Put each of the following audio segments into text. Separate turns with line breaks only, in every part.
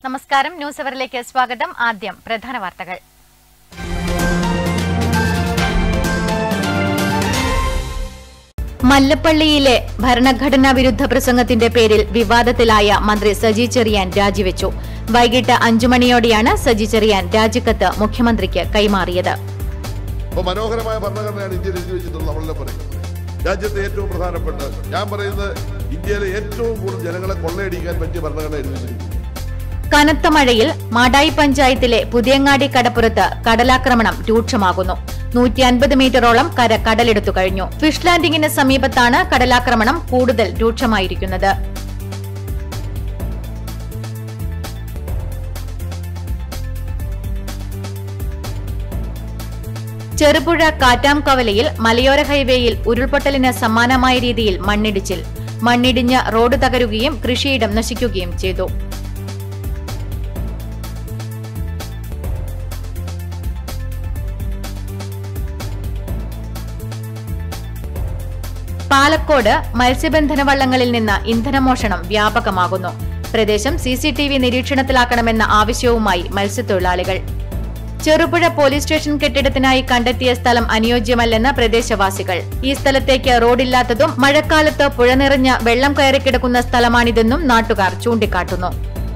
നമസ്കാരം ന്യൂസ് അവറിലേക്ക് സ്വാഗതം ആദ്യം പ്രധാന വാർത്തകൾ മല്ലപ്പള്ളിയിലെ ഭരണഘടനാ വിരുദ്ധ പ്രസംഗത്തിന്റെ പേരിൽ വിവാദത്തിലായ മന്ത്രി സജി ചെറിയാൻ രാജിവെച്ചു വൈകിട്ട് അഞ്ചു മണിയോടെയാണ് സജി ചെറിയാൻ രാജിക്കത്ത് മുഖ്യമന്ത്രിക്ക് കൈമാറിയത്
അപ്പൊ മനോഹരമായ ഭരണഘടനയാണ് ഇന്ത്യയിൽ എഴുതി വെച്ചിട്ടുള്ളത് നമ്മളെല്ലാം പറയുന്നത് രാജ്യത്തെ ഏറ്റവും പ്രധാനപ്പെട്ട ഞാൻ പറയുന്നത് ഇന്ത്യയിലെ ഏറ്റവും കൂടുതൽ ജനങ്ങളെ കൊള്ളയടിക്കാൻ പറ്റിയ ഭരണഘടന എഴുതി വെച്ചിരിക്കുന്നു
കനത്ത മഴയിൽ മാടായി പഞ്ചായത്തിലെ പുതിയങ്ങാടി കടപ്പുറത്ത് കടലാക്രമണം രൂക്ഷമാകുന്നു നൂറ്റി അൻപത് മീറ്ററോളം കര കടലെടുത്തു കഴിഞ്ഞു ഫിഷ് ലാൻഡിംഗിന് സമീപത്താണ് കടലാക്രമണം കൂടുതൽ രൂക്ഷമായിരിക്കുന്നത് ചെറുപുഴ കാറ്റാംകവലയിൽ മലയോര ഹൈവേയിൽ ഉരുൾപൊട്ടലിന് സമാനമായ രീതിയിൽ മണ്ണിടിച്ചിൽ മണ്ണിടിഞ്ഞ് റോഡ് തകരുകയും കൃഷിയിടം നശിക്കുകയും ചെയ്തു പാലക്കോട് മത്സ്യബന്ധന വള്ളങ്ങളിൽ നിന്ന് ഇന്ധനമോഷണം വ്യാപകമാകുന്നു പ്രദേശം സിസിടിവി നിരീക്ഷണത്തിലാക്കണമെന്ന ആവശ്യവുമായി മത്സ്യത്തൊഴിലാളികൾ ചെറുപുഴ പോലീസ് സ്റ്റേഷൻ കെട്ടിടത്തിനായി കണ്ടെത്തിയ സ്ഥലം അനുയോജ്യമല്ലെന്ന് പ്രദേശവാസികൾ ഈ സ്ഥലത്തേക്ക് റോഡില്ലാത്തതും മഴക്കാലത്ത് പുഴ നിറഞ്ഞ് വെള്ളം കയറിക്കിടക്കുന്ന സ്ഥലമാണിതെന്നും നാട്ടുകാർ ചൂണ്ടിക്കാട്ടുന്നു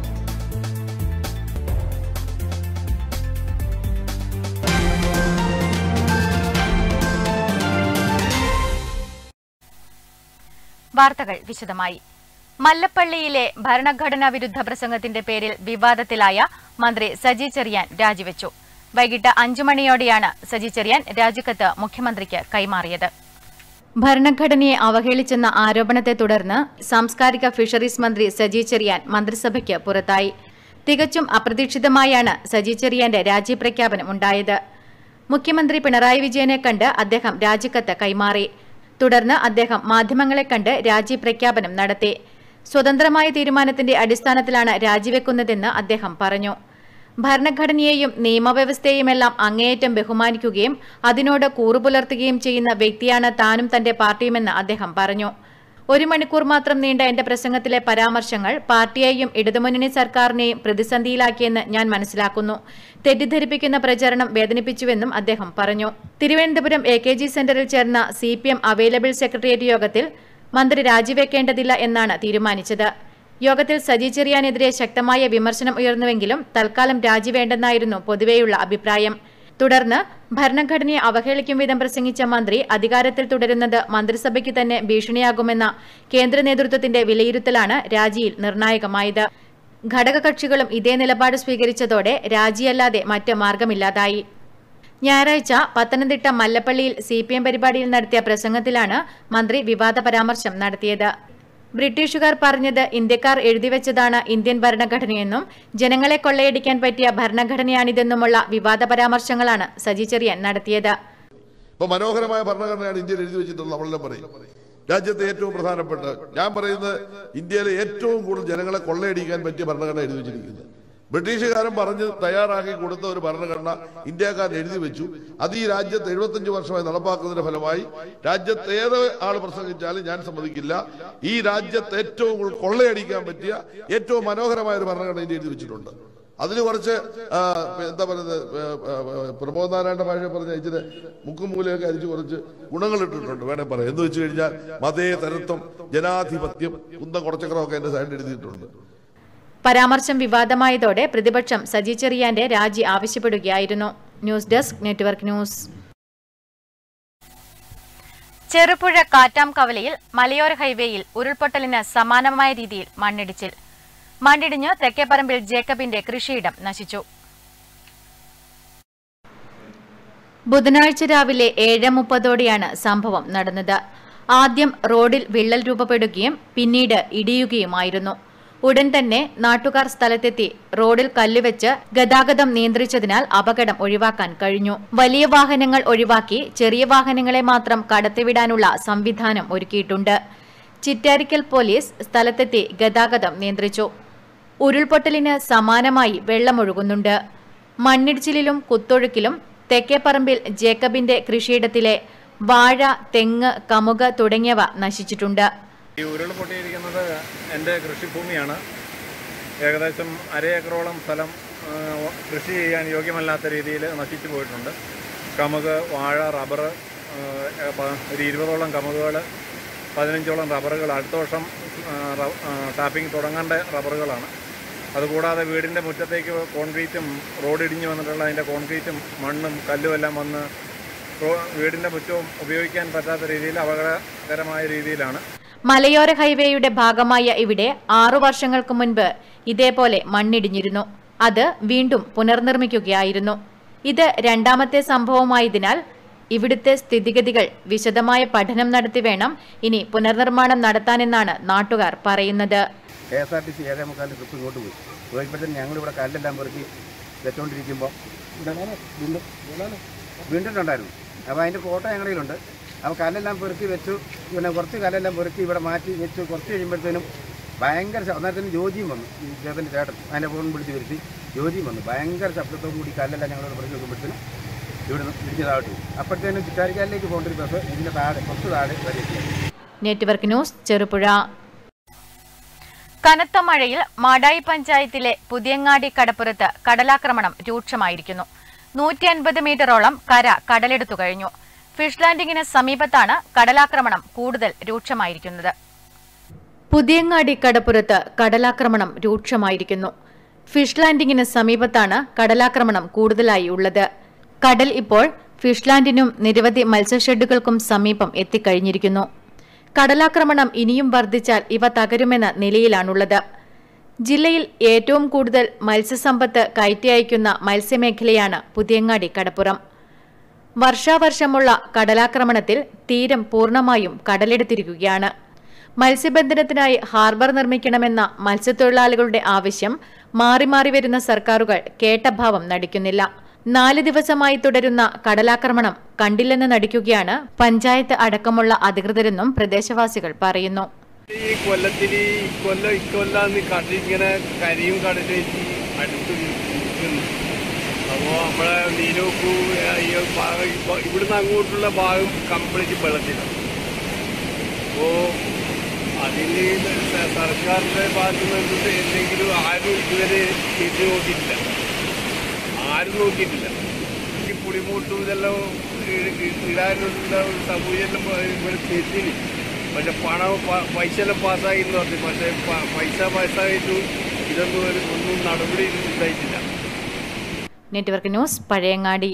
വാർത്തകൾ വിശദമായി മല്ലപ്പള്ളിയിലെ ഭരണഘടനാ വിരുദ്ധ പ്രസംഗത്തിന്റെ പേരിൽ വിവാദത്തിലായ മന്ത്രി സജി ചെറിയാൻ രാജിവെച്ചു വൈകിട്ട് അഞ്ചു മണിയോടെയാണ് സജി ചെറിയാൻ രാജിക്കത്ത് മുഖ്യമന്ത്രിക്ക് കൈമാറിയത് ഭരണഘടനയെ അവഹേളിച്ചെന്ന ആരോപണത്തെ തുടർന്ന് സാംസ്കാരിക ഫിഷറീസ് മന്ത്രി സജി ചെറിയാൻ മന്ത്രിസഭയ്ക്ക് പുറത്തായി തികച്ചും അപ്രതീക്ഷിതമായാണ് സജി ചെറിയാന്റെ രാജിപ്രഖ്യാപനം ഉണ്ടായത് മുഖ്യമന്ത്രി പിണറായി വിജയനെ കണ്ട് അദ്ദേഹം രാജിക്കത്ത് കൈമാറി തുടർന്ന് അദ്ദേഹം മാധ്യമങ്ങളെ കണ്ട് രാജി പ്രഖ്യാപനം നടത്തി സ്വതന്ത്രമായ തീരുമാനത്തിന്റെ അടിസ്ഥാനത്തിലാണ് രാജിവെക്കുന്നതെന്ന് അദ്ദേഹം പറഞ്ഞു ഭരണഘടനയെയും നിയമവ്യവസ്ഥയെയുമെല്ലാം അങ്ങേയറ്റം ബഹുമാനിക്കുകയും അതിനോട് കൂറുപുലർത്തുകയും ചെയ്യുന്ന വ്യക്തിയാണ് താനും തന്റെ പാർട്ടിയുമെന്ന് അദ്ദേഹം പറഞ്ഞു ഒരു മണിക്കൂർ മാത്രം നീണ്ട എന്റെ പ്രസംഗത്തിലെ പരാമർശങ്ങൾ പാർട്ടിയെയും ഇടതുമുന്നണി സർക്കാരിനെയും പ്രതിസന്ധിയിലാക്കിയെന്ന് ഞാൻ മനസ്സിലാക്കുന്നു തെറ്റിദ്ധരിപ്പിക്കുന്ന പ്രചരണം വേദനിപ്പിച്ചുവെന്നും അദ്ദേഹം പറഞ്ഞു തിരുവനന്തപുരം എ കെ ജി സെന്ററിൽ ചേർന്ന C P M available secretariat യോഗത്തിൽ മന്ത്രി രാജിവെക്കേണ്ടതില്ല എന്നാണ് തീരുമാനിച്ചത് യോഗത്തിൽ സജി ചെറിയാനെതിരെ ശക്തമായ വിമർശനം ഉയർന്നുവെങ്കിലും തൽക്കാലം രാജിവേണ്ടെന്നായിരുന്നു പൊതുവെയുള്ള അഭിപ്രായം തുടർന്ന് ഭരണഘടനയെ അവഹേളിക്കും വിധം പ്രസംഗിച്ച മന്ത്രി അധികാരത്തിൽ തുടരുന്നത് മന്ത്രിസഭയ്ക്ക് തന്നെ ഭീഷണിയാകുമെന്ന കേന്ദ്ര നേതൃത്വത്തിന്റെ വിലയിരുത്തലാണ് രാജിയിൽ നിർണായകമായത് ഘടകകക്ഷികളും ഇതേ നിലപാട് സ്വീകരിച്ചതോടെ രാജിയല്ലാതെ മറ്റ് മാർഗമില്ലാതായി ഞായറാഴ്ച പത്തനംതിട്ട മല്ലപ്പള്ളിയിൽ സി പി എം പരിപാടിയിൽ നടത്തിയ പ്രസംഗത്തിലാണ് മന്ത്രി വിവാദ പരാമർശം നടത്തിയത് ബ്രിട്ടീഷുകാർ പറഞ്ഞത് ഇന്ത്യക്കാർ എഴുതിവെച്ചതാണ് ഇന്ത്യൻ ഭരണഘടനയെന്നും ജനങ്ങളെ കൊള്ളയടിക്കാൻ പറ്റിയ ഭരണഘടനയാണിതെന്നുമുള്ള വിവാദ പരാമർശങ്ങളാണ് സജി ചെറിയാൻ നടത്തിയത്
അപ്പൊ മനോഹരമായ ഭരണഘടനയാണ് ഇന്ത്യയിൽ എഴുതി വെച്ചിട്ടുള്ളത് നമ്മളെല്ലാം പറയും രാജ്യത്തെ ഏറ്റവും പ്രധാനപ്പെട്ട ഞാൻ പറയുന്നത് ഇന്ത്യയിലെ ഏറ്റവും കൂടുതൽ ജനങ്ങളെ കൊള്ളയടിക്കാൻ പറ്റിയ ഭരണഘടന എഴുതി വെച്ചിരിക്കുന്നത് ബ്രിട്ടീഷുകാരൻ പറഞ്ഞ് തയ്യാറാക്കി കൊടുത്ത ഒരു ഭരണഘടന ഇന്ത്യക്കാരൻ എഴുതി വെച്ചു അത് ഈ രാജ്യത്ത് എഴുപത്തഞ്ച് വർഷമായി നടപ്പാക്കുന്നതിന്റെ ഫലമായി രാജ്യത്ത് ഏത് ആൾ പ്രസംഗിച്ചാലും ഞാൻ സമ്മതിക്കില്ല ഈ രാജ്യത്ത് ഏറ്റവും കൂടുതൽ കൊള്ളയടിക്കാൻ പറ്റിയ ഏറ്റവും മനോഹരമായ ഒരു ഭരണഘടന ഇന്ത്യ എഴുതി വെച്ചിട്ടുണ്ട് അതിന് കുറച്ച് ആ, എന്താ പറയുന്നത് പ്രമോദ് നാരായണ ഭാഷ പറഞ്ഞ ഇച്ചിരി മുക്കും മൂലയൊക്കെ അരിച്ച് കുറച്ച് ഗുണങ്ങൾ ഇട്ടിട്ടുണ്ട് വേണേ പറയാം എന്ന് വെച്ച് കഴിഞ്ഞാൽ മതേതരത്വം ജനാധിപത്യം കുന്തം കുറച്ചക്രമൊക്കെ എന്റെ സൈഡിൽ എഴുതിയിട്ടുണ്ട്
പരാമർശം വിവാദമായതോടെ പ്രതിപക്ഷം സജി ചെറിയാന്റെ രാജി ആവശ്യപ്പെടുകയായിരുന്നു news desk network news Cherupuzha കാറ്റാംകവലയിൽ മലയോര ഹൈവേയിൽ ഉരുൾപൊട്ടലിന് സമാനമായ രീതിയിൽ മണ്ണിടിച്ചിൽ മണ്ണിടിഞ്ഞ് തെക്കേപ്പറമ്പിൽ ജേക്കബിന്റെ കൃഷിയിടം നശിച്ചു ബുധനാഴ്ച രാവിലെ ഏഴ് മുപ്പതോടെയാണ് സംഭവം നടന്നത് ആദ്യം റോഡിൽ വിള്ളൽ രൂപപ്പെടുകയും പിന്നീട് ഇടിയുകയുമായിരുന്നു ഉടൻ തന്നെ നാട്ടുകാർ സ്ഥലത്തെത്തി റോഡിൽ കല്ലുവെച്ച് ഗതാഗതം നിയന്ത്രിച്ചതിനാൽ അപകടം ഒഴിവാക്കാൻ കഴിഞ്ഞു വലിയ വാഹനങ്ങൾ ഒഴിവാക്കി ചെറിയ വാഹനങ്ങളെ മാത്രം കടത്തിവിടാനുള്ള സംവിധാനം ഒരുക്കിയിട്ടുണ്ട് ചിറ്റാരിക്കൽ പോലീസ് സ്ഥലത്തെത്തി ഗതാഗതം നിയന്ത്രിച്ചു ഉരുൾപൊട്ടലിന് സമാനമായി വെള്ളമൊഴുകുന്നുണ്ട് മണ്ണിടിച്ചിലിലും കുത്തൊഴുക്കിലും തെക്കേപ്പറമ്പിൽ ജേക്കബിന്റെ കൃഷിയിടത്തിലെ വാഴ തെങ്ങ് കമുക് തുടങ്ങിയവ നശിച്ചിട്ടുണ്ട്
ഈ ഉരുൾ പൊട്ടിയിരിക്കുന്നത് എൻ്റെ കൃഷിഭൂമിയാണ് ഏകദേശം അര ഏക്കറോളം സ്ഥലം ആ, കൃഷി ചെയ്യാൻ യോഗ്യമല്ലാത്ത രീതിയിൽ നശിച്ചു പോയിട്ടുണ്ട് കമുക് വാഴ റബ്ബർ ഒരു ഇരുപതോളം കമുകുകൾ പതിനഞ്ചോളം റബ്ബറുകൾ അടുത്ത വർഷം ആ, റ- ആ, ടാപ്പിംഗ് തുടങ്ങേണ്ട റബ്ബറുകളാണ് അതുകൂടാതെ വീടിൻ്റെ മുറ്റത്തേക്ക് കോൺക്രീറ്റും റോഡ് ഇടിഞ്ഞു വന്നിട്ടുള്ള അതിൻ്റെ കോൺക്രീറ്റും മണ്ണും കല്ലും എല്ലാം വന്ന് റോ- വീടിൻ്റെ മുറ്റവും ഉപയോഗിക്കാൻ പറ്റാത്ത രീതിയിൽ അപകടകരമായ രീതിയിലാണ്
മലയോര ഹൈവേയുടെ ഭാഗമായ ഇവിടെ ആറു വർഷങ്ങൾക്ക് മുൻപ് ഇതേപോലെ മണ്ണിടിഞ്ഞിരുന്നു അത് വീണ്ടും പുനർനിർമ്മിക്കുകയായിരുന്നു ഇത് രണ്ടാമത്തെ സംഭവമായതിനാൽ ഇവിടുത്തെ സ്ഥിതിഗതികൾ വിശദമായ പഠനം നടത്തി വേണം ഇനി പുനർനിർമ്മാണം നടത്താനെന്നാണ് നാട്ടുകാർ പറയുന്നത്
K S R T C ഏഴേ മുക്കാലിന് ട്രിപ്പ് ഇങ്ങോട്ട് പോയി പോയപ്പോഴത്തേന് ഞങ്ങളിവിടെ കല്ലെല്ലാം പെറുക്കി വെച്ചോണ്ടിരിക്കുമ്പോൾ വീണ്ടും വീണ്ടിട്ടുണ്ടായിരുന്നു അപ്പോൾ അതിൻ്റെ ഫോട്ടോ ഞങ്ങളുടെ കയ്യിലുണ്ട് അപ്പോൾ കല്ലെല്ലാം പെറുക്കി വെച്ചു പിന്നെ കുറച്ച് കല്ലെല്ലാം പെറുക്കി ഇവിടെ മാറ്റി വെച്ചു കുറച്ച് കഴിയുമ്പോഴത്തേനും ഭയങ്കര ശ- അന്നേരത്തിന് ജോജിയും വന്നു ഈ ചേട്ടൻ്റെ ചേട്ടൻ അതിൻ്റെ ഫോൺ പിടിച്ച് വരുത്തി ജോജിയും വന്നു ഭയങ്കര ശബ്ദത്തോടു കൂടി കല്ലെല്ലാം ഞങ്ങളോട് പെറുക്കി വെക്കുമ്പോഴത്തേനും ഇവിടുന്ന് ഇടിച്ച് താഴോട്ട് പോയി അപ്പോഴത്തേനും ചിറ്റാരിക്കാലിലേക്ക് പോകേണ്ട ഒരു ബസ് ഇതിൻ്റെ താഴെ കുറച്ച് താഴെ വരെ എത്തിയത്
നെറ്റ്വർക്ക് ന്യൂസ് ചെറുപുഴ കനത്ത മഴയിൽ മാടായി പഞ്ചായത്തിലെ പുതിയങ്ങാടി കടപ്പുറത്ത് കടലാക്രമണം രൂക്ഷമായിരിക്കുന്നു നൂറ്റി അൻപത് മീറ്ററോളം കര കടലെടുത്തു കഴിഞ്ഞു ഫിഷ് ലാൻഡിങ്ങിന് സമീപത്താണ് കടലാക്രമണം കൂടുതൽ രൂക്ഷമായിരിക്കുന്നത് പുതിയങ്ങാടി കടപ്പുറത്ത് കടലാക്രമണം രൂക്ഷമായിരിക്കുന്നു ഫിഷ് ലാൻഡിങ്ങിന് സമീപത്താണ് കടലാക്രമണം കൂടുതലായി ഉള്ളത് കടൽ ഇപ്പോൾ ഫിഷ് ലാൻഡിനും നിരവധി മത്സ്യഷെഡുകൾക്കും സമീപം എത്തിക്കഴിഞ്ഞിരിക്കുന്നു കടലാക്രമണം ഇനിയും വർദ്ധിച്ചാൽ ഇവ തകരുമെന്ന നിലയിലാണുള്ളത് ജില്ലയിൽ ഏറ്റവും കൂടുതൽ മത്സ്യസമ്പത്ത് കയറ്റി അയക്കുന്ന മത്സ്യമേഖലയാണ് പുതിയങ്ങാടി കടപ്പുറം വർഷാവർഷമുള്ള കടലാക്രമണത്തിൽ തീരം പൂർണ്ണമായും കടലെടുത്തിരിക്കുകയാണ് മത്സ്യബന്ധനത്തിനായി ഹാർബർ നിർമ്മിക്കണമെന്ന മത്സ്യത്തൊഴിലാളികളുടെ ആവശ്യം മാറി മാറി വരുന്ന സർക്കാരുകൾ കേട്ട ഭാവം നടിക്കുന്നില്ല നാല് ദിവസമായി തുടരുന്ന കടലാക്രമണം കണ്ടില്ലെന്ന് നടിക്കുകയാണ് പഞ്ചായത്ത് അടക്കമുള്ള അധികൃതരെന്നും പ്രദേശവാസികൾ പറയുന്നു
ഈ കൊല്ലത്തിന് ഈ കൊല്ലം ഇക്കൊല്ലാന്ന് കടലിങ്ങനെ കരിയും കടലേറ്റി അടുത്ത് നിൽക്കുന്നു അപ്പോൾ നമ്മളെ നീലോക്കു ഈ ഭാഗം ഇപ്പൊ ഇവിടുന്ന് അങ്ങോട്ടുള്ള ഭാഗം കംപ്ലീറ്റ് വെള്ളത്തിലാണ് അപ്പോൾ അതിന് സ- സർക്കാരിൻ്റെ ഭാഗത്ത് നിന്നിട്ട് എന്തെങ്കിലും ആരും ഇതുവരെ തിരിഞ്ഞു നോക്കിയിട്ടില്ല ആരും നോക്കിയിട്ടില്ല ഈ പുളിമൂട്ടും ഇതെല്ലാം ഇ- ഇ- ഇടാനുള്ള ഒരു സൗകര്യം ഇവിടെ തിരിഞ്ഞില്ല പക്ഷെ പണം പ- പൈസ എല്ലാം പാസ്സായി എന്ന് പറഞ്ഞു പക്ഷേ പ- പൈസ പാസ്സായിട്ടും ഇതൊന്നും ഒരു ഒന്നും നടപടി ഉണ്ടായിട്ടില്ല
network news Pazhayangadi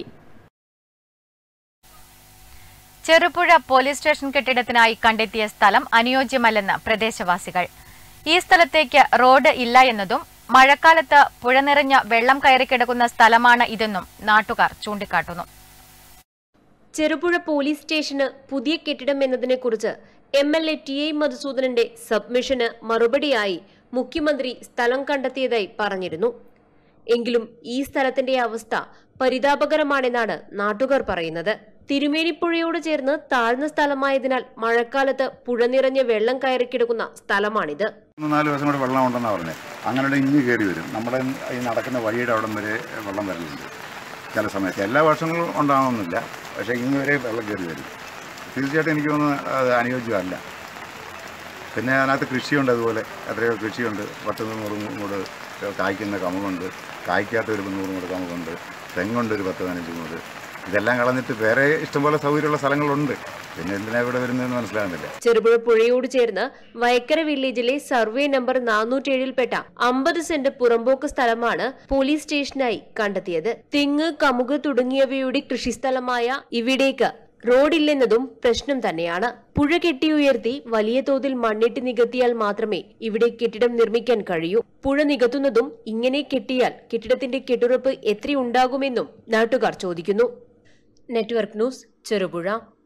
Cherupuzha police station കെട്ടിടത്തിനായി കണ്ടെത്തിയ സ്ഥലം അനുയോജ്യമല്ലെന്ന് പ്രദേശവാസികൾ ഈ സ്ഥലത്തേക്ക് റോഡ് ഇല്ല എന്നതും മഴക്കാലത്ത് പുഴ നിറഞ്ഞ വെള്ളം കയറിക്കിടക്കുന്ന സ്ഥലമാണ് ഇതെന്നും നാട്ടുകാർ ചൂണ്ടിക്കാട്ടുന്നു
ചെറുപുഴ പോലീസ് സ്റ്റേഷന് പുതിയ കെട്ടിടം എന്നതിനെക്കുറിച്ച് M L A T I മധുസൂദനന്റെ സബ്മിഷന് മറുപടിയായി മുഖ്യമന്ത്രി സ്ഥലം കണ്ടെത്തിയതായി പറഞ്ഞിരുന്നു എങ്കിലും ഈ സ്ഥലത്തിന്റെ അവസ്ഥ പരിതാപകരമാണെന്നാണ് നാട്ടുകാർ പറയുന്നത് തിരുമേനിപ്പുഴയോട് ചേർന്ന് താഴ്ന്ന സ്ഥലമായതിനാൽ മഴക്കാലത്ത് പുഴ നിറഞ്ഞ് വെള്ളം കയറിക്കിടക്കുന്ന സ്ഥലമാണിത്
മൂന്ന് നാല് ദിവസം കൂടെ വെള്ളം ഉണ്ടെന്നാണ് പറഞ്ഞത് അങ്ങനെ ഇഞ്ഞ് കയറി വരും നമ്മുടെ ഈ നടക്കുന്ന വഴിയുടെ അവിടം വരെ വെള്ളം വരലുണ്ട് ചില സമയത്ത് എല്ലാ വർഷങ്ങളും ഉണ്ടാകുന്നില്ല പക്ഷേ ഇങ്ങ് വരെ വെള്ളം കയറി വരും തീർച്ചയായിട്ടും എനിക്ക് തോന്നുന്നു അത് അനുയോജ്യമല്ല പിന്നെ അതിനകത്ത് കൃഷിയുണ്ട് അതുപോലെ എത്രയോ കൃഷിയുണ്ട് പത്ത് നൂറ് മൂട് കായ്ക്കുന്ന കമുകുണ്ട് കായ്ക്കാത്ത ഒരു നൂറ് മൂട് കമുകുണ്ട് തെങ്ങുണ്ട് ഒരു പത്ത് പതിനഞ്ച് മൂട് ഇതെല്ലാം കളഞ്ഞിട്ട് വേറെ ഇഷ്ടംപോലെ സൗകര്യമുള്ള സ്ഥലങ്ങളുണ്ട് പിന്നെ എന്തിനാ ഇവിടെ വരുന്നതെന്ന് മനസ്സിലാകുന്നില്ല
ചെറുപുഴ പുഴയോട് ചേർന്ന് വയക്കര വില്ലേജിലെ സർവേ നമ്പർ നാനൂറ്റേഴിൽപ്പെട്ട അമ്പത് സെന്റ് പുറമ്പോക്ക് സ്ഥലമാണ് പോലീസ് സ്റ്റേഷനായി കണ്ടെത്തിയത് തെങ്ങ് കമുക് തുടങ്ങിയവയുടെ കൃഷിസ്ഥലമായ ഇവിടേക്ക് റോഡില്ലെന്നതും പ്രശ്നം തന്നെയാണ് പുഴ കെട്ടിയുയർത്തി വലിയ തോതിൽ മണ്ണിട്ട് നികത്തിയാൽ മാത്രമേ ഇവിടെ കെട്ടിടം നിർമ്മിക്കാൻ കഴിയൂ പുഴ നികത്തുന്നതും ഇങ്ങനെ കെട്ടിയാൽ കെട്ടിടത്തിന്റെ കെട്ടുറപ്പ് എത്രയുണ്ടാകുമെന്നും നാട്ടുകാർ ചോദിക്കുന്നു നെറ്റ്വർക്ക് ന്യൂസ് ചെറുപുഴ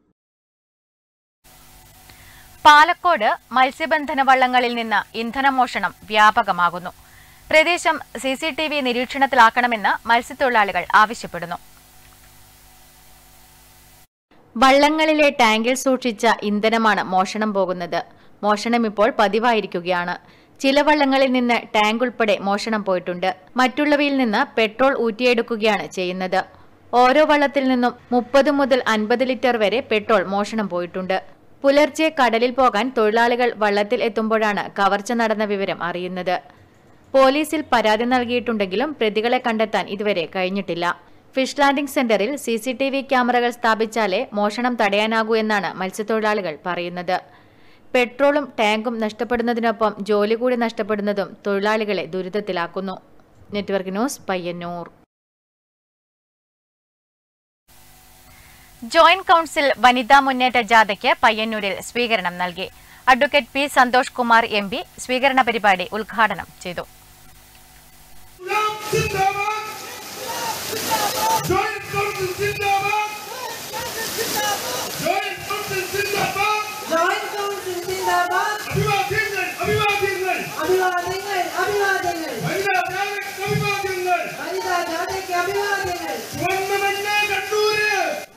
പാലക്കോട് മത്സ്യബന്ധന വള്ളങ്ങളിൽ നിന്ന് ഇന്ധനമോഷണം വ്യാപകമാകുന്നു പ്രദേശം സി സി ടി വി നിരീക്ഷണത്തിലാക്കണമെന്ന് മത്സ്യത്തൊഴിലാളികൾ ആവശ്യപ്പെടുന്നു വള്ളങ്ങളിലെ ടാങ്കിൽ സൂക്ഷിച്ച ഇന്ധനമാണ് മോഷണം പോകുന്നത് മോഷണം ഇപ്പോൾ പതിവായിരിക്കുകയാണ് ചില വള്ളങ്ങളിൽ നിന്ന് ടാങ്ക് ഉൾപ്പെടെ മോഷണം പോയിട്ടുണ്ട് മറ്റുള്ളവയിൽ നിന്ന് പെട്രോൾ ഊറ്റിയെടുക്കുകയാണ് ചെയ്യുന്നത് ഓരോ വള്ളത്തിൽ നിന്നും മുപ്പത് മുതൽ അൻപത് ലിറ്റർ വരെ പെട്രോൾ മോഷണം പോയിട്ടുണ്ട് പുലർച്ചെ കടലിൽ പോകാൻ തൊഴിലാളികൾ വള്ളത്തിൽ എത്തുമ്പോഴാണ് കവർച്ച നടന്ന വിവരം അറിയുന്നത് പോലീസിൽ പരാതി നൽകിയിട്ടുണ്ടെങ്കിലും പ്രതികളെ കണ്ടെത്താൻ ഇതുവരെ കഴിഞ്ഞിട്ടില്ല ഫിഷ് ലാൻഡിംഗ് സെന്ററിൽ സി സി ടി വി ക്യാമറകൾ സ്ഥാപിച്ചാലേ മോഷണം തടയാനാകൂ എന്നാണ് മത്സ്യത്തൊഴിലാളികൾ പറയുന്നത് പെട്രോളും ടാങ്കും നഷ്ടപ്പെടുന്നതിനൊപ്പം ജോലി കൂടി നഷ്ടപ്പെടുന്നതും തൊഴിലാളികളെ ദുരിതത്തിലാക്കുന്നു network news Payyanur joint council വനിതാ മുന്നേറ്റ ജാഥയ്ക്ക് പയ്യന്നൂരിൽ സ്വീകരണം നൽകി advocate P Santhosh Kumar M P സ്വീകരണ പരിപാടി ഉദ്ഘാടനം ചെയ്തു
ജോയിന്റ് കൗൺസിൽ സിന്ദാബാദ് ജോയിന്റ് കൗൺസിൽ സിന്ദാബാദ്
ജോയിന്റ് കൗൺസിൽ സിന്ദാബാദ്
അഭിവാദ്യങ്ങൾ അഭിവാദ്യങ്ങൾ
അഭിവാദ്യങ്ങൾ അഭിവാദ്യങ്ങൾ
വനിതാ ജാഥയ്ക്ക് അഭിവാദ്യങ്ങൾ
വനിതാ ജാഥയ്ക്ക് അഭിവാദ്യങ്ങൾ
സ്വർണ്ണമെന്ന് കണ്ണൂര്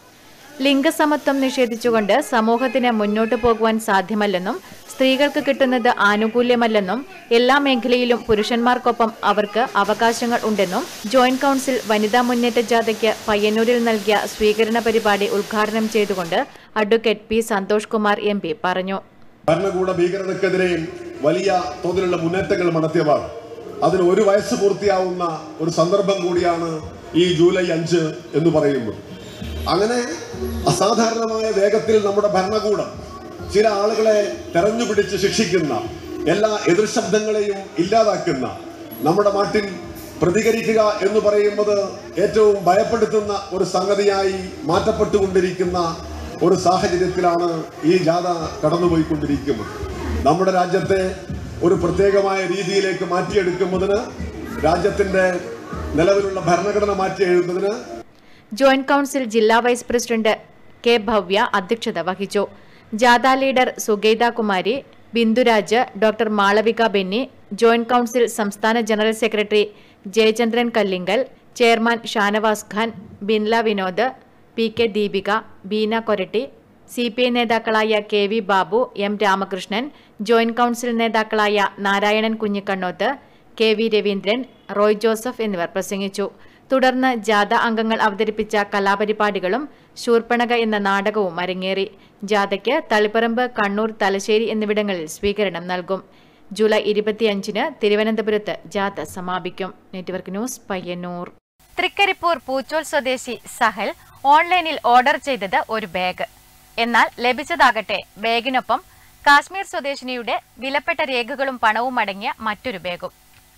ലിംഗസമത്വം നിഷേധിച്ചുകൊണ്ട് സമൂഹത്തിന് മുന്നോട്ടു പോകുവാൻ സാധ്യമല്ലെന്നും സ്ത്രീകൾക്ക് കിട്ടുന്നത് ആനുകൂല്യമല്ലെന്നും എല്ലാ മേഖലയിലും പുരുഷന്മാർക്കൊപ്പം അവർക്ക് അവകാശങ്ങൾ ഉണ്ടെന്നും ജോയിന്റ് കൌൺസിൽ വനിതാ മുന്നേറ്റ ജാഥയ്ക്ക് പയ്യന്നൂരിൽ നൽകിയ സ്വീകരണ പരിപാടി ഉദ്ഘാടനം ചെയ്തുകൊണ്ട് advocate P Santhosh Kumar M P പറഞ്ഞു
ഭരണകൂട ഭീകരതക്കെതിരെയും വലിയ തോതിലുള്ള മുന്നേറ്റങ്ങൾ നടത്തിയവർ അതിന് ഒരു വയസ്സ് പൂർത്തിയാവുന്ന ഒരു സന്ദർഭം കൂടിയാണ് ഈ ജൂലൈ അഞ്ച് എന്ന് പറയുമ്പോൾ അങ്ങനെ അസാധാരണമായ വേഗത്തിൽ നമ്മുടെ ഭരണകൂടം ചില ആളുകളെ തെരഞ്ഞുപിടിച്ച് ശിക്ഷിക്കുന്ന എല്ലാ എതിർശബ്ദങ്ങളെയും ഇല്ലാതാക്കുന്ന നമ്മുടെ നാട്ടിൽ പ്രതികരിക്കുക എന്ന് പറയുന്നത് ഏറ്റവും ഭയപ്പെടുത്തുന്ന ഒരു സംഗതിയായി മാറ്റപ്പെട്ടുകൊണ്ടിരിക്കുന്ന ഒരു സാഹചര്യത്തിലാണ് ഈ ജാഥ കടന്നുപോയിക്കൊണ്ടിരിക്കുന്നത് നമ്മുടെ രാജ്യത്തെ ഒരു പ്രത്യേകമായ രീതിയിലേക്ക് മാറ്റിയെടുക്കുന്നതിന് രാജ്യത്തിന്റെ നിലവിലുള്ള ഭരണഘടന മാറ്റി എഴുതുന്നതിന്
ജോയിന്റ് കൌൺസിൽ ജില്ലാ വൈസ് പ്രസിഡന്റ് കെ ഭവ്യ അധ്യക്ഷത വഹിച്ചു ജാഥ leader Sugaitha Kumari Binduraj doctor Malavika Benny joint council സംസ്ഥാന general secretary Jayachandran Kallingal chairman Shanavas Khan Binla Vinod P K Deepika Beena Koratty C P I നേതാക്കളായ K V Babu M Ramakrishnan joint council നേതാക്കളായ നാരായണൻ കുഞ്ഞിക്കണ്ണോത്ത് കെ വി രവീന്ദ്രൻ റോയ് ജോസഫ് എന്നിവർ പ്രസംഗിച്ചു തുടർന്ന് ജാഥ അംഗങ്ങൾ അവതരിപ്പിച്ച കലാപരിപാടികളും ശൂർപ്പണക എന്ന നാടകവും അരങ്ങേറി ജാഥയ്ക്ക് തളിപ്പറമ്പ് കണ്ണൂർ തലശ്ശേരി എന്നിവിടങ്ങളിൽ സ്വീകരണം നൽകും ജൂലൈ ഇരുപത്തിയഞ്ചിന് തിരുവനന്തപുരത്ത് ജാഥ സമാപിക്കും നെറ്റ്വർക്ക് ന്യൂസ് പയ്യന്നൂർ തൃക്കരിപ്പൂർ പൂച്ചോൽ സ്വദേശി സഹൽ ഓൺലൈനിൽ ഓർഡർ ചെയ്തത് ഒരു ബാഗ് എന്നാൽ ലഭിച്ചതാകട്ടെ ബാഗിനൊപ്പം കാശ്മീർ സ്വദേശിനിയുടെ വിലപ്പെട്ട രേഖകളും പണവും അടങ്ങിയ മറ്റൊരു ബാഗും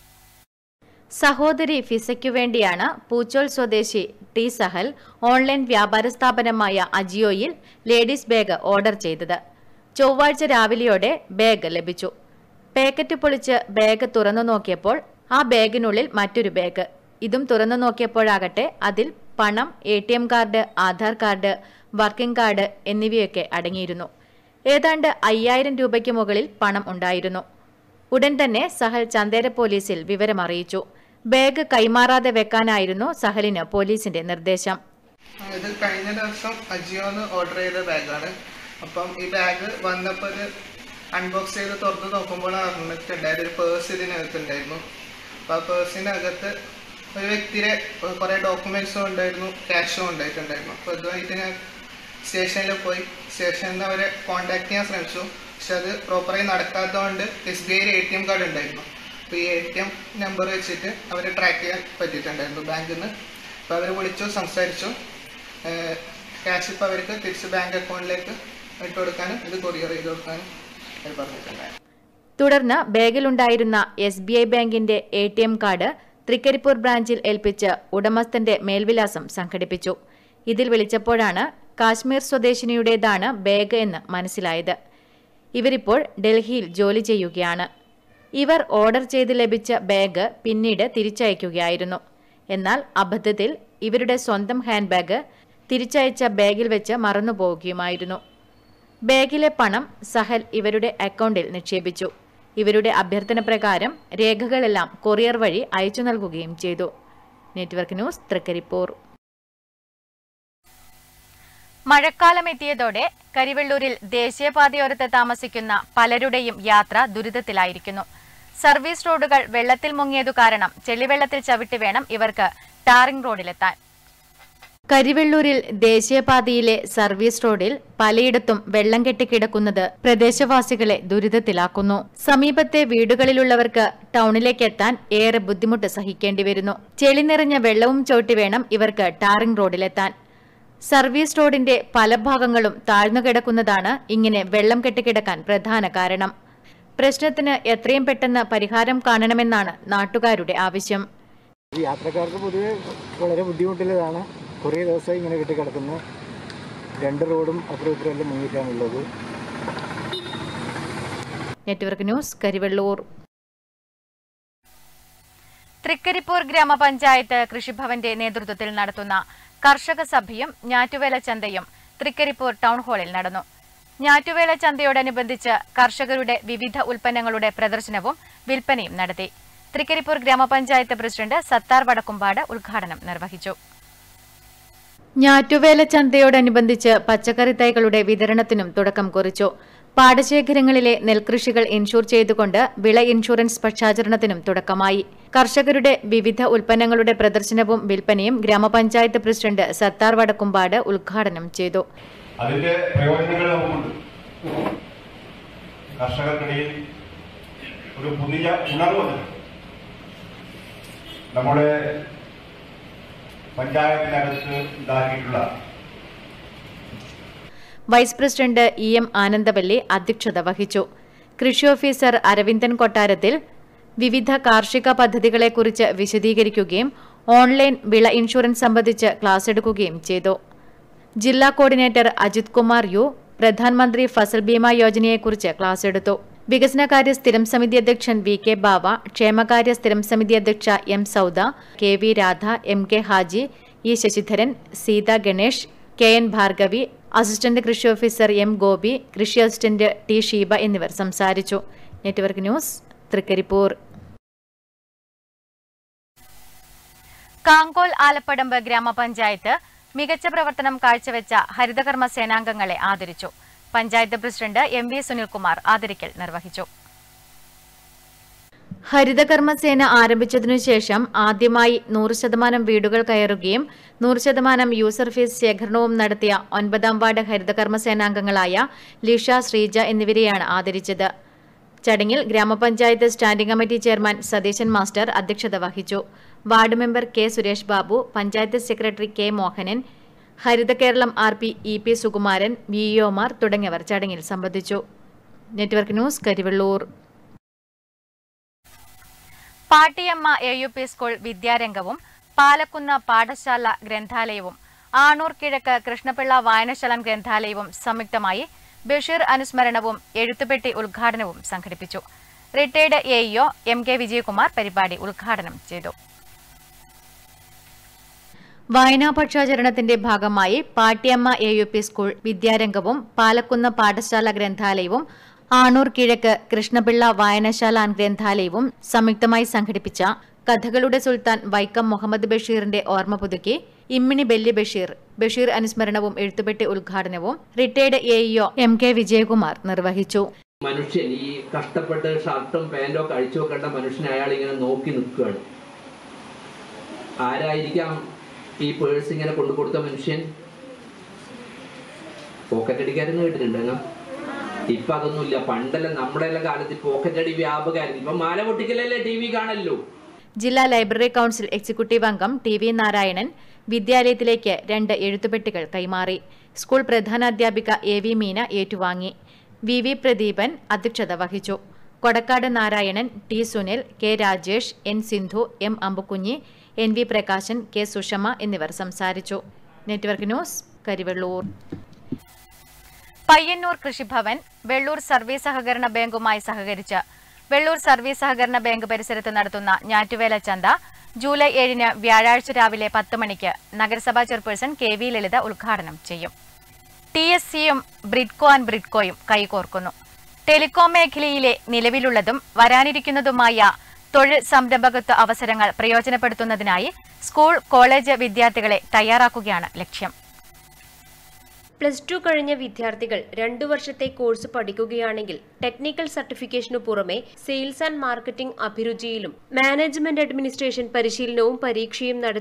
സഹോദരി ഫിസയ്ക്കു വേണ്ടിയാണ് പൂച്ചോൽ സ്വദേശി ടി സഹൽ ഓൺലൈൻ വ്യാപാര സ്ഥാപനമായ അജിയോയിൽ ലേഡീസ് ബാഗ് ഓർഡർ ചെയ്തത് ചൊവ്വാഴ്ച രാവിലെയോടെ ബാഗ് ലഭിച്ചു പാക്കറ്റ് പൊളിച്ച് ബാഗ് തുറന്നു നോക്കിയപ്പോൾ ആ ബാഗിനുള്ളിൽ മറ്റൊരു ബാഗ് ഇതും തുറന്നു നോക്കിയപ്പോഴാകട്ടെ അതിൽ പണം A T M card Aadhaar card working card എന്നിവയൊക്കെ അടങ്ങിയിരുന്നു ഏതാണ്ട് അയ്യായിരം രൂപയ്ക്ക് മുകളിൽ പണം ഉണ്ടായിരുന്നു ഉടൻ തന്നെ സഹൽ ചന്തേര പോലീസിൽ വിവരമറിയിച്ചു ബാഗ് കൈമാറാതെ വെക്കാനായിരുന്നു സഹലിന് പോലീസിന്റെ നിർദ്ദേശം
ഇത് കഴിഞ്ഞ ദിവസം അജിയോന്ന് ഓർഡർ ചെയ്ത ബാഗാണ് അപ്പം ഈ ബാഗ് വന്നപ്പോൾ ഇത് അൺബോക്സ് ചെയ്ത് തുറന്ന് നോക്കുമ്പോൾ അറിഞ്ഞിട്ടുണ്ടായത് ഒരു പേഴ്സ് ഇതിനകത്തുണ്ടായിരുന്നു അപ്പോൾ ആ പേഴ്സിനകത്ത് ഒരു വ്യക്തിയുടെ കുറേ ഡോക്യുമെൻസും ഉണ്ടായിരുന്നു ക്യാഷും ഉണ്ടായിട്ടുണ്ടായിരുന്നു അപ്പോൾ ഇതുമായിട്ട് ഞാൻ സ്റ്റേഷനിൽ പോയി സ്റ്റേഷനിൽ നിന്ന് അവരെ കോൺടാക്ട് ചെയ്യാൻ ശ്രമിച്ചു പക്ഷെ അത് പ്രോപ്പറായി നടക്കാത്തതുകൊണ്ട് എസ് ബി ഐയിൽ എ ടി എം കാർഡ് ഉണ്ടായിരുന്നു അപ്പോൾ ഈ എ ടി എം നമ്പർ വെച്ചിട്ട് അവരെ ട്രാക്ക് ചെയ്യാൻ പറ്റിയിട്ടുണ്ടായിരുന്നു ബാങ്കിൽ നിന്ന് അപ്പോൾ അവർ വിളിച്ചു സംസാരിച്ചു ക്യാഷ് ഇപ്പോൾ അവർക്ക് തിരിച്ച് ബാങ്ക് അക്കൗണ്ടിലേക്ക് ഇട്ട് കൊടുക്കാനും ഇത് കൊറിയർ ചെയ്ത് കൊടുക്കാനും അവർ പറഞ്ഞിട്ടുണ്ടായിരുന്നു
തുടർന്ന് ബാഗിലുണ്ടായിരുന്ന എസ് ബി ഐ ബാങ്കിന്റെ A T M card Thrikaripur ബ്രാഞ്ചിൽ ഏൽപ്പിച്ച് ഉടമസ്ഥന്റെ മേൽവിലാസം സംഘടിപ്പിച്ചു ഇതിൽ വിളിച്ചപ്പോഴാണ് കാശ്മീർ സ്വദേശിനിയുടേതാണ് ബാഗ് എന്ന് മനസ്സിലായത് ഇവരിപ്പോൾ ഡൽഹിയിൽ ജോലി ചെയ്യുകയാണ് ഇവർ ഓർഡർ ചെയ്ത് ലഭിച്ച ബാഗ് പിന്നീട് തിരിച്ചയക്കുകയായിരുന്നു എന്നാൽ അബദ്ധത്തിൽ ഇവരുടെ സ്വന്തം ഹാൻഡ് ബാഗ് തിരിച്ചയച്ച ബാഗിൽ വെച്ച് മറന്നുപോവുകയുമായിരുന്നു ബാഗിലെ പണം സഹൽ ഇവരുടെ അക്കൗണ്ടിൽ നിക്ഷേപിച്ചു ഇവരുടെ അഭ്യർത്ഥന പ്രകാരം രേഖകളെല്ലാം കൊറിയർ വഴി അയച്ചു നൽകുകയും ചെയ്തു നെറ്റ്വർക്ക് ന്യൂസ് തൃക്കരിപ്പൂർ മഴക്കാലം എത്തിയതോടെ കരിവെള്ളൂരിൽ ദേശീയപാതയോരത്ത് താമസിക്കുന്ന പലരുടെയും യാത്ര ദുരിതത്തിലായിരിക്കുന്നു സർവീസ് റോഡുകൾ വെള്ളത്തിൽ മുങ്ങിയതു കാരണം ചെളിവെള്ളത്തിൽ ചവിട്ടി വേണം ഇവർക്ക് ടാറിംഗ് റോഡിലെത്താൻ കരിവെള്ളൂരിൽ ദേശീയപാതയിലെ സർവീസ് റോഡിൽ പലയിടത്തും വെള്ളം കെട്ടിക്കിടക്കുന്നത് പ്രദേശവാസികളെ ദുരിതത്തിലാക്കുന്നു സമീപത്തെ വീടുകളിലുള്ളവർക്ക് ടൗണിലേക്ക് എത്താൻ ഏറെ ബുദ്ധിമുട്ട് സഹിക്കേണ്ടി വരുന്നു ചെളി നിറഞ്ഞ വെള്ളവും ചോട്ടി വേണം ഇവർക്ക് ടാറിംഗ് റോഡിലെത്താൻ സർവീസ് റോഡിന്റെ പല ഭാഗങ്ങളും താഴ്ന്നു കിടക്കുന്നതാണ് ഇങ്ങനെ വെള്ളം കെട്ടിക്കിടക്കാൻ പ്രധാന കാരണം പ്രശ്നത്തിന് എത്രയും പെട്ടെന്ന് പരിഹാരം കാണണമെന്നാണ് നാട്ടുകാരുടെ ആവശ്യം
യാത്രക്കാർക്ക് പൊതുവെ വളരെ ബുദ്ധിമുട്ടുള്ളതാണ് കുറേ ദിവസം ഇങ്ങനെ കെട്ടിക്കിടക്കുന്നു രണ്ട് റോഡും അപ്പുറം ഇപ്പുറം എല്ലാം മുങ്ങിയിട്ടാണുള്ളത്
നെറ്റ്വർക്ക് ന്യൂസ് കരിവെള്ളൂർ തൃക്കരിപ്പൂർ ഗ്രാമപഞ്ചായത്ത് കൃഷിഭവന്റെ നേതൃത്വത്തിൽ നടത്തുന്ന കർഷക സഭയും ഞാറ്റുവേല ചന്തയും തൃക്കരിപ്പൂർ ടൗൺ ഹാളിൽ നടന്നു ഞാറ്റുവേല ചന്തയോടനുബന്ധിച്ച് കർഷകരുടെ വിവിധ ഉൽപ്പന്നങ്ങളുടെ പ്രദർശനവും വിൽപ്പനയും നടത്തി തൃക്കരിപ്പൂർ ഗ്രാമപഞ്ചായത്ത് പ്രസിഡന്റ് സത്താർ വടക്കുംപാട് ഉദ്ഘാടനം നിർവഹിച്ചു ഞാറ്റുവേല ചന്തയോടനുബന്ധിച്ച് പച്ചക്കറി തൈകളുടെ വിതരണത്തിനും തുടക്കം കുറിച്ചു പാടശേഖരങ്ങളിലെ നെൽകൃഷികൾ ഇൻഷൂർ ചെയ്തുകൊണ്ട് വിള ഇൻഷുറൻസ് പക്ഷാചരണത്തിനും തുടക്കമായി കർഷകരുടെ വിവിധ ഉൽപ്പന്നങ്ങളുടെ പ്രദർശനവും വിൽപ്പനയും ഗ്രാമപഞ്ചായത്ത് പ്രസിഡന്റ് സത്താർ വടക്കുംപാട് ഉദ്ഘാടനം ചെയ്തു
അതിന്റെ പ്രയോജനങ്ങൾ നമുക്കുണ്ട് കർഷകർക്കിടയിൽ ഒരു പുതിയ ഉണർവ് വന്നിട്ടുണ്ട് നമ്മുടെ പഞ്ചായത്തിനകത്ത് ഉണ്ടാക്കിയിട്ടുള്ള
vice president E M Anandavalli അധ്യക്ഷത വഹിച്ചു കൃഷി ഓഫീസർ അരവിന്ദൻ കൊട്ടാരത്തിൽ വിവിധ കാർഷിക പദ്ധതികളെക്കുറിച്ച് വിശദീകരിക്കുകയും ഓൺലൈൻ വിള ഇൻഷുറൻസ് സംബന്ധിച്ച് ക്ലാസ് എടുക്കുകയും ചെയ്തു ജില്ലാ കോർഡിനേറ്റർ അജിത് കുമാർ യു പ്രധാനമന്ത്രി ഫസൽ ബീമ യോജനയെക്കുറിച്ച് ക്ലാസ് എടുത്തു വികസനകാര്യ സ്ഥിരം സമിതി അധ്യക്ഷൻ വി കെ ബാവ ക്ഷേമകാര്യ സ്ഥിരം സമിതി അധ്യക്ഷ M Souda K V Radha M K Haji E Sasidharan Seetha Ganesh K N Bhargavi assistant കൃഷി ഓഫീസർ എം ഗോപി കൃഷി അസിസ്റ്റന്റ് ടി ഷീബ എന്നിവർ സംസാരിച്ചു നെറ്റ്വർക്ക് ന്യൂസ് തൃക്കരിപ്പൂർ കാങ്കോൽ ആലപ്പടമ്പ് ഗ്രാമപഞ്ചായത്ത് മികച്ച പ്രവർത്തനം കാഴ്ചവെച്ച ഹരിതകർമ്മ സേനാംഗങ്ങളെ ആദരിച്ചു panchayat president M V Sunilkumar ആദരിക്കൽ നിർവഹിച്ചു ഹരിതകർമ്മസേന ആരംഭിച്ചതിനു ശേഷം ആദ്യമായി നൂറ് ശതമാനം വീടുകൾ കയറുകയും നൂറ് ശതമാനം യൂസർ ഫീസ് ശേഖരണവും നടത്തിയ ഒൻപതാം വാർഡ് ഹരിതകർമ്മ സേനാംഗങ്ങളായ ലിഷ ശ്രീജ എന്നിവരെയാണ് ആദരിച്ചത് ചടങ്ങിൽ ഗ്രാമപഞ്ചായത്ത് standing committee chairman Satheesan master അധ്യക്ഷത വഹിച്ചു ward member K Suresh Babu panchayat secretary K Mohanan Haritha Keralam R P E P Sukumaran V Omar തുടങ്ങിയവർ ചടങ്ങിൽ സംബന്ധിച്ചു network news Karivellur Pattiyamma A U P school വിദ്യാരംഗവും പാലക്കുന്ന് പാഠശാല ഗ്രന്ഥാലയവും ആണൂർ കിഴക്ക് കൃഷ്ണപിള്ള വായനശാലം ഗ്രന്ഥാലയവും സംയുക്തമായി ബഷീർ അനുസ്മരണവും എഴുത്തുപെട്ടി ഉദ്ഘാടനവും സംഘടിപ്പിച്ചു retired A EO M K Vijayakumar പരിപാടി ഉദ്ഘാടനം ചെയ്തു വായനാ പക്ഷാചരണത്തിന്റെ ഭാഗമായി Pattiyamma A U P school വിദ്യാരംഗവും പാലക്കുന്ന് പാഠശാല ഗ്രന്ഥാലയവും ആണൂർ കിഴക്ക് കൃഷ്ണപിള്ള വായനശാല ഗ്രന്ഥാലയവും സംയുക്തമായി സംഘടിപ്പിച്ച കഥകളുടെ സുൽത്താൻ വൈക്കം മുഹമ്മദ് ബഷീറിന്റെ ഓർമ്മ പുതുക്കി ഇമ്മിണി ബെല്ലി ബഷീർ ബഷീർ അനുസ്മരണവും എഴുത്തുപെട്ടി ഉദ്ഘാടനവും retired A EO M K Vijayakumar നിർവഹിച്ചു
മനുഷ്യൻ ഈ കഷ്ടപ്പെട്ട് ഷർട്ടും പാൻറ്റും ഒക്കെ അഴിച്ചു വെക്കേണ്ട മനുഷ്യനെ അയാൾ ഇങ്ങനെ നോക്കി നിൽക്കുകയാണ് ആരായിരിക്കാം ഈ പേഴ്സ് ഇങ്ങനെ കൊണ്ടു കൊടുത്ത മനുഷ്യൻ പോക്കറ്റ് അടിക്കാരെന്ന് കേട്ടിട്ടുണ്ട് അങ്ങ് ഇപ്പൊ അതൊന്നുമില്ല പണ്ടെല്ലാം നമ്മുടെ എല്ലാം കാലത്ത് പോക്കറ്റ് അടി വ്യാപകമായിരുന്നു ഇപ്പൊ മാല പൊട്ടിക്കലല്ലേ ടി വി കാണല്ലോ
ജില്ലാ ലൈബ്രറി കൌൺസിൽ എക്സിക്യൂട്ടീവ് അംഗം ടി വി നാരായണൻ വിദ്യാലയത്തിലേക്ക് രണ്ട് എഴുത്തുപെട്ടികൾ കൈമാറി സ്കൂൾ പ്രധാനാധ്യാപിക എ വി മീന ഏറ്റുവാങ്ങി വി വി പ്രദീപൻ അധ്യക്ഷത വഹിച്ചു Kodakkad Narayanan T Sunil K Rajesh N Sindhu M Ambukunhi N V Prakashan K Sushama എന്നിവർ സംസാരിച്ചു network news Karivellur Payyanur Krishibhavan Vellur service സഹകരണ ബാങ്കുമായി സഹകരിച്ച് വെള്ളൂർ സർവീസ് സഹകരണ ബാങ്ക് പരിസരത്ത് നടത്തുന്ന ഞാറ്റുവേല ചന്ത ജൂലൈ ഏഴിന് വ്യാഴാഴ്ച രാവിലെ പത്ത് മണിക്ക് നഗരസഭാ ചെയർപേഴ്സൺ കെ വി ലളിത ഉദ്ഘാടനം ചെയ്യും ടി എസ് സിയും ബ്രിഡ്കോ ആൻഡ് ബ്രിഡ്കോയും കൈകോർക്കുന്നു ടെലികോം മേഖലയിലെ നിലവിലുള്ളതും വരാനിരിക്കുന്നതുമായ തൊഴിൽ സംരംഭകത്വ അവസരങ്ങൾ പ്രയോജനപ്പെടുത്തുന്നതിനായി സ്കൂൾ കോളേജ് വിദ്യാർത്ഥികളെ തയ്യാറാക്കുകയാണ് ലക്ഷ്യം
പ്ലസ് ടു കഴിഞ്ഞ വിദ്യാർത്ഥികൾ രണ്ടു വർഷത്തെ കോഴ്സ് പഠിക്കുകയാണെങ്കിൽ ടെക്നിക്കൽ സർട്ടിഫിക്കേഷനു പുറമെ സെയിൽസ് ആൻഡ് മാർക്കറ്റിംഗ് അഭിരുചിയിലും മാനേജ്മെന്റ് അഡ്മിനിസ്ട്രേഷൻ പരിശീലനവും പരീക്ഷയും നടത്തി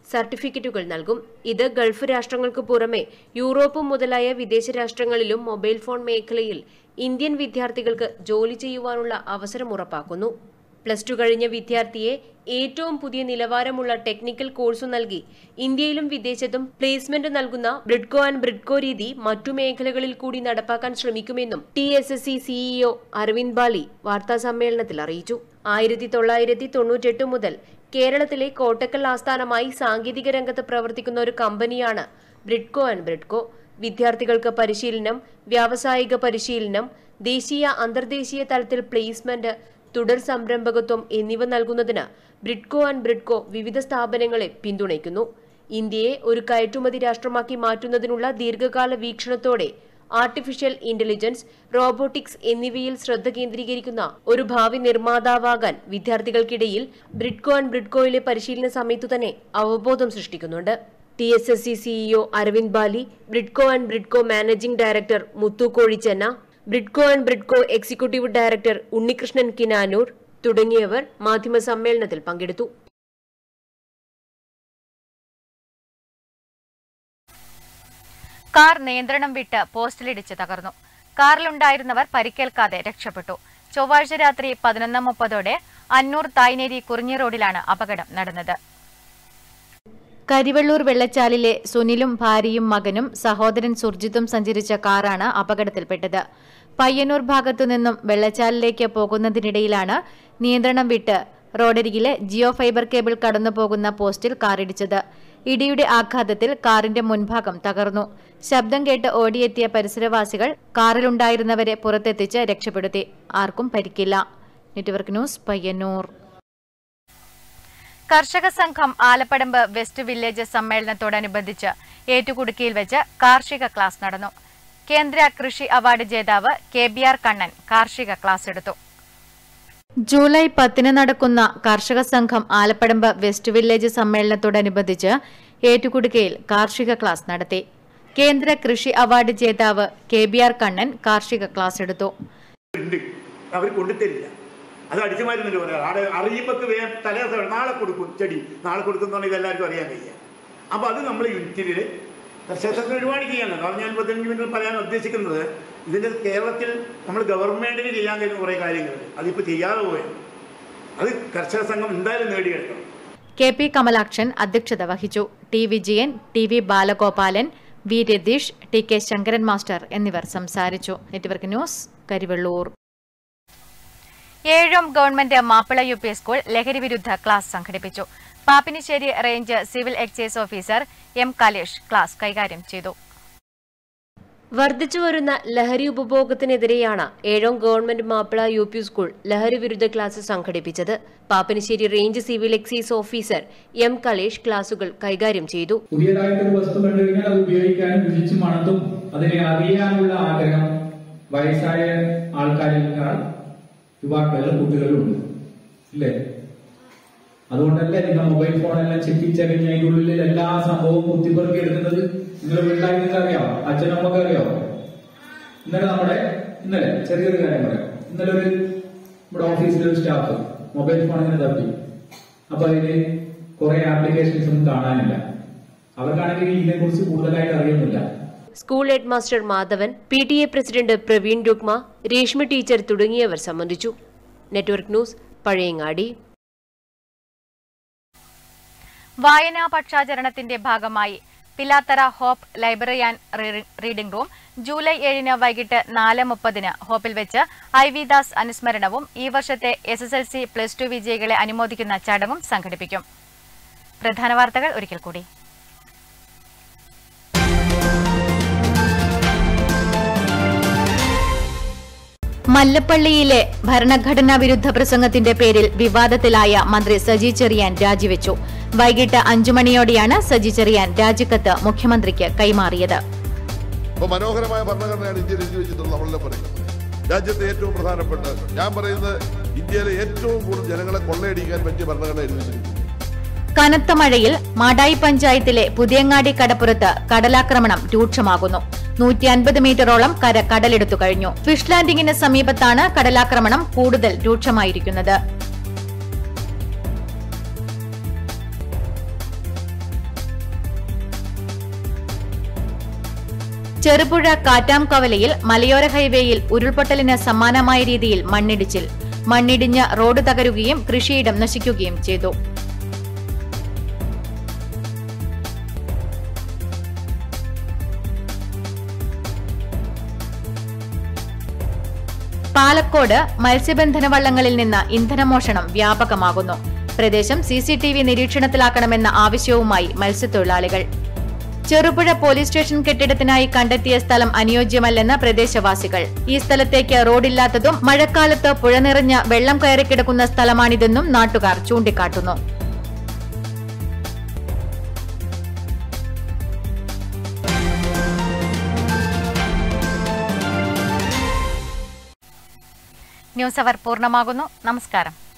സർട്ടിഫിക്കറ്റുകൾ നൽകും ഇത് ഗൾഫ് രാഷ്ട്രങ്ങൾക്ക് പുറമെ യൂറോപ്പ് മുതലായ വിദേശ രാഷ്ട്രങ്ങളിലും മൊബൈൽ ഫോൺ മേഖലയിൽ ഇന്ത്യൻ വിദ്യാർത്ഥികൾക്ക് ജോലി ചെയ്യുവാനുള്ള അവസരം ഉറപ്പാക്കുന്നു പ്ലസ് ടു കഴിഞ്ഞ വിദ്യാർത്ഥിയെ ഏറ്റവും പുതിയ നിലവാരമുള്ള ടെക്നിക്കൽ കോഴ്സു നൽകി ഇന്ത്യയിലും വിദേശത്തും പ്ലേസ്മെന്റ് നൽകുന്ന ബ്രിഡ്കോ ആൻഡ് ബ്രിഡ്കോ രീതി മറ്റു മേഖലകളിൽ കൂടി നടപ്പാക്കാൻ ശ്രമിക്കുമെന്നും T S S C CEO Aravind Bali വാർത്താസമ്മേളനത്തിൽ അറിയിച്ചു ആയിരത്തി തൊള്ളായിരത്തി തൊണ്ണൂറ്റെട്ട് മുതൽ കേരളത്തിലെ കോട്ടക്കൽ ആസ്ഥാനമായി സാങ്കേതിക രംഗത്ത് പ്രവർത്തിക്കുന്ന ഒരു കമ്പനിയാണ് ബ്രിഡ്കോ ആൻഡ് ബ്രിഡ്കോ വിദ്യാർത്ഥികൾക്ക് പരിശീലനം വ്യാവസായിക പരിശീലനം ദേശീയ അന്തർദേശീയ തലത്തിൽ പ്ലേസ്മെന്റ് തുടർ സംരംഭകത്വം എന്നിവ നൽകുന്നതിന് ബ്രിഡ്കോ ആൻഡ് ബ്രിഡ്കോ വിവിധ സ്ഥാപനങ്ങളെ പിന്തുണയ്ക്കുന്നു ഇന്ത്യയെ ഒരു കയറ്റുമതി രാഷ്ട്രമാക്കി മാറ്റുന്നതിനുള്ള ദീർഘകാല വീക്ഷണത്തോടെ ആർട്ടിഫിഷ്യൽ ഇന്റലിജൻസ് റോബോട്ടിക്സ് എന്നിവയിൽ ശ്രദ്ധ കേന്ദ്രീകരിക്കുന്ന ഒരു ഭാവി നിർമ്മാതാവാകാൻ വിദ്യാർത്ഥികൾക്കിടയിൽ ബ്രിഡ്കോ ആൻഡ് ബ്രിഡ്കോയിലെ പരിശീലന സമയത്തു തന്നെ അവബോധം സൃഷ്ടിക്കുന്നുണ്ട് T S S C CEO Aravind Bali Bridco and Bridco managing director Muthu Kozhichenna Bridco and Bridco executive director Unnikrishnan Kinanur തുടങ്ങിയവർ മാധ്യമ സമ്മേളനത്തിൽ പങ്കെടുത്തു
കാർ നിയന്ത്രണം വിട്ട് പോസ്റ്റിലിടിച്ച് തകർന്നു കാറിലുണ്ടായിരുന്നവർ പരിക്കേൽക്കാതെ രക്ഷപ്പെട്ടു ചൊവ്വാഴ്ച രാത്രി പതിനൊന്ന് മുപ്പതോടെ അന്നൂർ തായ്നേരി കുറിഞ്ഞി റോഡിലാണ് അപകടം നടന്നത് കരിവള്ളൂർ വെള്ളച്ചാലിലെ സുനിലും ഭാര്യയും മകനും സഹോദരൻ സുർജിത്തും സഞ്ചരിച്ച കാറാണ് അപകടത്തിൽപ്പെട്ടത് പയ്യന്നൂർ ഭാഗത്തു നിന്നും വെള്ളച്ചാലിലേക്ക് പോകുന്നതിനിടയിലാണ് നിയന്ത്രണം വിട്ട് റോഡരികിലെ ജിയോ ഫൈബർ കേബിൾ കടന്നു പോകുന്ന പോസ്റ്റിൽ കാറിടിച്ചത് ഇടിയുടെ ആഘാതത്തിൽ കാറിന്റെ മുൻഭാഗം തകർന്നു ശബ്ദം കേട്ട് ഓടിയെത്തിയ പരിസരവാസികൾ കാറിലുണ്ടായിരുന്നവരെ പുറത്തെത്തിച്ച് രക്ഷപ്പെടുത്തി ആർക്കും പരിക്കില്ല network news Payyanur Karshaka Sangham Alappadamba west village സമ്മേളനത്തോടനുബന്ധിച്ച് ഏറ്റുകുടുക്കിയിൽ വെച്ച് കാർഷിക ക്ലാസ് നടന്നു കേന്ദ്ര കൃഷി അവാർഡ് ജേതാവ് കെ ബി ആർ കണ്ണൻ കാർഷിക ക്ലാസ് എടുത്തു ജൂലൈ പത്തിന് നടക്കുന്ന കർഷക സംഘം ആലപ്പടമ്പ് വെസ്റ്റ് വില്ലേജ് സമ്മേളനത്തോടനുബന്ധിച്ച് ഏറ്റുകുടുക്കയിൽ കാർഷിക ക്ലാസ് നടത്തി കേന്ദ്ര കൃഷി അവാർഡ് ജേതാവ് കെ ബി ആർ കണ്ണൻ കാർഷിക ക്ലാസ് എടുത്തു
ഉണ്ട് അവർ കൊണ്ടുതരില്ല അത് അടിച്ചുമാരുന്നില്ല പറയാം ആടെ അറിയുമ്പോൾ വേഗം തലേ ദിവസം നാളെ കൊടുക്കും ചെടി നാളെ കൊടുക്കുന്ന ഇതെല്ലാവർക്കും അറിയാൻ കഴിയുക അപ്പോൾ അത് നമ്മൾ യൂണിറ്റിൽ കർഷകർക്ക് ഒരുപാട് ചെയ്യാനുണ്ട് കാരണം ഞാൻ പതിനഞ്ച് മിനിറ്റ് പറയാൻ ഉദ്ദേശിക്കുന്നത് ഇതിൻ്റെ കേരളത്തിൽ നമ്മൾ ഗവൺമെൻറ്റിന് ചെയ്യാൻ കഴിയുന്ന കുറേ കാര്യങ്ങളുണ്ട് അതിപ്പോൾ ചെയ്യാതെ പോയത് അത് കർഷക സംഘം എന്തായാലും നേടിയെടുക്കണം
കെ പി കമലാക്ഷൻ അധ്യക്ഷത വഹിച്ചു T Vijayan T V Balagopalan V Ratheesh T K Sankaran master എന്നിവർ സംസാരിച്ചു network news Karivellur Ezhome government Mappila U P school ലഹരി വിരുദ്ധ ക്ലാസ് സംഘടിപ്പിച്ചു Pappinisseri range civil excise officer M Kalesh class കൈകാര്യം ചെയ്തു
വർദ്ധിച്ചുവരുന്ന ലഹരി ഉപഭോഗത്തിനെതിരെയാണ് Ezhome government Mappila U P school ലഹരി വിരുദ്ധ ക്ലാസ് സംഘടിപ്പിച്ചത് Pappinisseri range civil excise officer M Kalesh ക്ലാസുകൾ കൈകാര്യം ചെയ്തു
പുതിയതായിട്ടൊരു വസ്തു കണ്ടു കഴിഞ്ഞാൽ അത് ഉപയോഗിക്കാനും രുചിച്ചു മണത്തും അതിനെ അറിയാനുള്ള ആഗ്രഹം വയസ്സായ ആൾക്കാരിനേക്കാൾ യുവാക്കളിൽ കുട്ടികളുണ്ട് ഇല്ലേ അതുകൊണ്ടല്ലേ നിങ്ങൾ മൊബൈൽ ഫോണെല്ലാം ചെത്തിച്ചറിഞ്ഞ് അതിന്റെ ഉള്ളിൽ എല്ലാ സംഭവവും കുത്തിപ്പെറുക്കി എടുക്കുന്നത് നിങ്ങൾ വീട്ടിലായി നിങ്ങൾക്ക് അറിയാം അച്ഛനമ്മക്ക് അറിയാം ഇന്നലെ നമ്മുടെ ഇന്നലെ ചെറിയൊരു കാര്യം പറയാം ഇന്നലെ ഒരു നമ്മുടെ ഓഫീസിലെ ഒരു സ്റ്റാഫ് മൊബൈൽ ഫോൺ ഇങ്ങനെ തപ്പി അപ്പൊ അതില് കുറെ ആപ്ലിക്കേഷൻസ് ഒന്നും കാണാനില്ല അവർക്കാണെങ്കിൽ ഇതിനെക്കുറിച്ച് കൂടുതലായിട്ട് അറിയുന്നില്ല
school head master Madhavan P T A president Praveen Rukma Reshma teacher തുടങ്ങിയവർ സംബന്ധിച്ചു നെറ്റ്വർക്ക് ന്യൂസ് പഴയങ്ങാടി
വായനാ പക്ഷാചരണത്തിന്റെ ഭാഗമായി Pilathara hope library and re- reading room July ഏഴിന് വൈകിട്ട് നാല് മുപ്പതിന് ഹോപ്പിൽ വെച്ച് ഐ വി ദാസ് അനുസ്മരണവും ഈ വർഷത്തെ S S L C plus two വിജയികളെ അനുമോദിക്കുന്ന ചടങ്ങും സംഘടിപ്പിക്കും പ്രധാന വാർത്തകൾ ഒരിക്കൽ കൂടി മല്ലപ്പള്ളിയിലെ ഭരണഘടനാ വിരുദ്ധ പ്രസംഗത്തിന്റെ പേരിൽ വിവാദത്തിലായ മന്ത്രി സജി ചെറിയാൻ രാജിവെച്ചു വൈകിട്ട് അഞ്ചു മണിയോടെയാണ് സജി ചെറിയാൻ രാജിക്കത്ത് മുഖ്യമന്ത്രിക്ക് കൈമാറിയത്
അപ്പൊ മനോഹരമായ ഭരണഘടനയാണ് ഇന്ത്യയിൽ എഴുതി വെച്ചിട്ടുള്ളത് നമ്മളെല്ലാം പറയും രാജ്യത്തെ ഏറ്റവും പ്രധാനപ്പെട്ട ഞാൻ പറയുന്നത് ഇന്ത്യയിലെ ഏറ്റവും കൂടുതൽ ജനങ്ങളെ കൊള്ളയടിക്കാൻ പറ്റിയ ഭരണഘടന എഴുതി വെച്ചിരിക്കുന്നത്
കനത്ത മഴയിൽ മാടായി പഞ്ചായത്തിലെ പുതിയങ്ങാടി കടപ്പുറത്ത് കടലാക്രമണം രൂക്ഷമാകുന്നു നൂറ്റി അൻപത് മീറ്ററോളം കര കടലെടുത്തു കഴിഞ്ഞു ഫിഷ് ലാൻഡിംഗിന് സമീപത്താണ് കടലാക്രമണം കൂടുതൽ രൂക്ഷമായിരിക്കുന്നത് ചെറുപുഴ കാറ്റാംകവലയിൽ മലയോര ഹൈവേയിൽ ഉരുൾപൊട്ടലിന് സമാനമായ രീതിയിൽ മണ്ണിടിച്ചിൽ മണ്ണിടിഞ്ഞ് റോഡ് തകരുകയും കൃഷിയിടം നശിക്കുകയും ചെയ്തു പാലക്കോട് മത്സ്യബന്ധന വള്ളങ്ങളിൽ നിന്ന് ഇന്ധനമോഷണം വ്യാപകമാകുന്നു പ്രദേശം സിസിടിവി നിരീക്ഷണത്തിലാക്കണമെന്ന ആവശ്യവുമായി മത്സ്യത്തൊഴിലാളികൾ ചെറുപുഴ പോലീസ് സ്റ്റേഷൻ കെട്ടിടത്തിനായി കണ്ടെത്തിയ സ്ഥലം അനുയോജ്യമല്ലെന്ന് പ്രദേശവാസികൾ ഈ സ്ഥലത്തേക്ക് റോഡില്ലാത്തതും മഴക്കാലത്ത് പുഴ നിറഞ്ഞ് വെള്ളം കയറിക്കിടക്കുന്ന സ്ഥലമാണിതെന്നും നാട്ടുകാർ ചൂണ്ടിക്കാട്ടുന്നു ന്യൂസ് അവർ പൂർണ്ണമാകുന്നു നമസ്കാരം